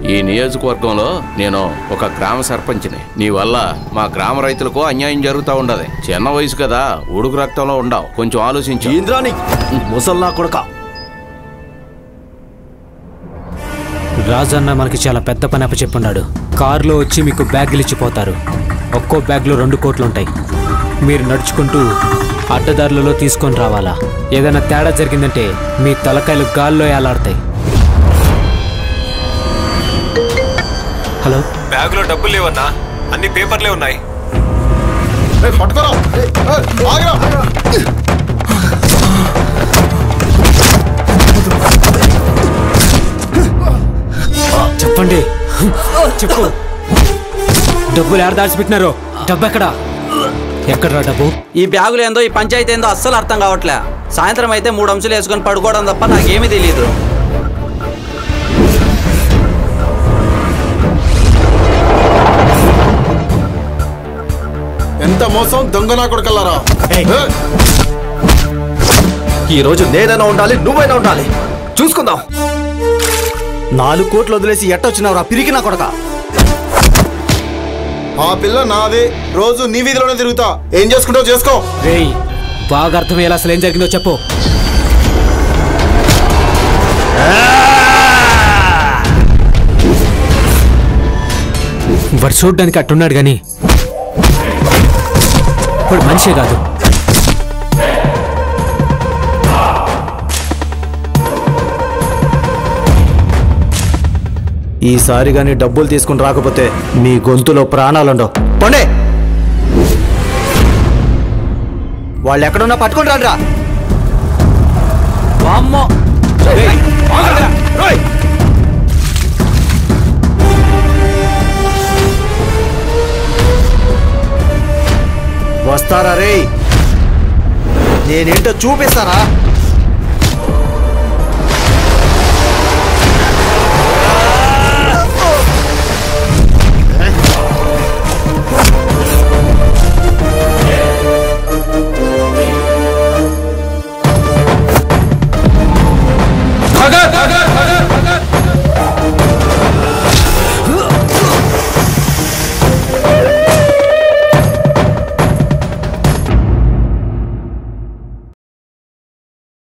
ఈ నియోజకవర్గంలో నేను ఒక గ్రామ సర్పంచ్ని నీ వల్ల మా గ్రామ రైతులకు అన్యాయం జరుగుతూ ఉండదు చిన్న వయసు కదా ఉడుకు రక్తంలో ఉండవు కొంచెం ఆలోచించు ఇంద్రాని ముసల్లా కొడక రాజన్న మనకి చాలా పెద్ద పని అప్పచెప్పున్నాడు కారులో వచ్చి మీకు బ్యాగులు ఇచ్చిపోతారు ఒక్కో బ్యాగ్లో రెండు కోట్లు ఉంటాయి మీరు నడుచుకుంటూ అడ్డదారులలో తీసుకొని రావాలా ఏదైనా తేడా జరిగిందంటే మీ తలకాయలు గాల్లో ఏలాడతాయి హలో బ్యాగులో డబ్బులు లేవన్నా అన్ని పేపర్లే ఉన్నాయి పట్టుకోరా ఆగరా చెప్పండి చెప్పు డబ్బులు ఎక్కడ దాచిపెట్టినారో డబ్బు ఎక్కడా ఎక్కడరా డబ్బు ఈ బ్యాగులు ఏందో ఈ పంచాయతీ ఏందో అస్సలు అర్థం కావట్లే సాయంత్రం అయితే మూడు అంశాలు వేసుకొని పడుకోవడం తప్ప నాకేమీ తెలియదు ఎంత మోసం దొంగ నా కొడుకల్లారా ఈ రోజు నేనైనా ఉండాలి నువ్వైనా ఉండాలి చూసుకుందాం నాలుగు కోట్లు వదిలేసి ఎట్టొచ్చినావురా పిరికి నా కొడక ఆ పిల్ల నాదే రోజు నీ వీధిలోనే తిరుగుతా ఏం చేసుకుంటావు చేసుకో రేయ్ బాగా అర్థమయ్యేలా అసలు ఏం జరిగిందో చెప్పు వాడు చూడ్డానికి అట్టున్నాడు కానీ వాడు మనిషే కాదు ఈసారి కానీ డబ్బులు తీసుకుని రాకపోతే మీ గొంతులో ప్రాణాలుండవు పండే వాళ్ళు ఎక్కడున్నా పట్టుకొని రాడ్రా వామ్మో వస్తారా రే నేనేంటో చూపిస్తారా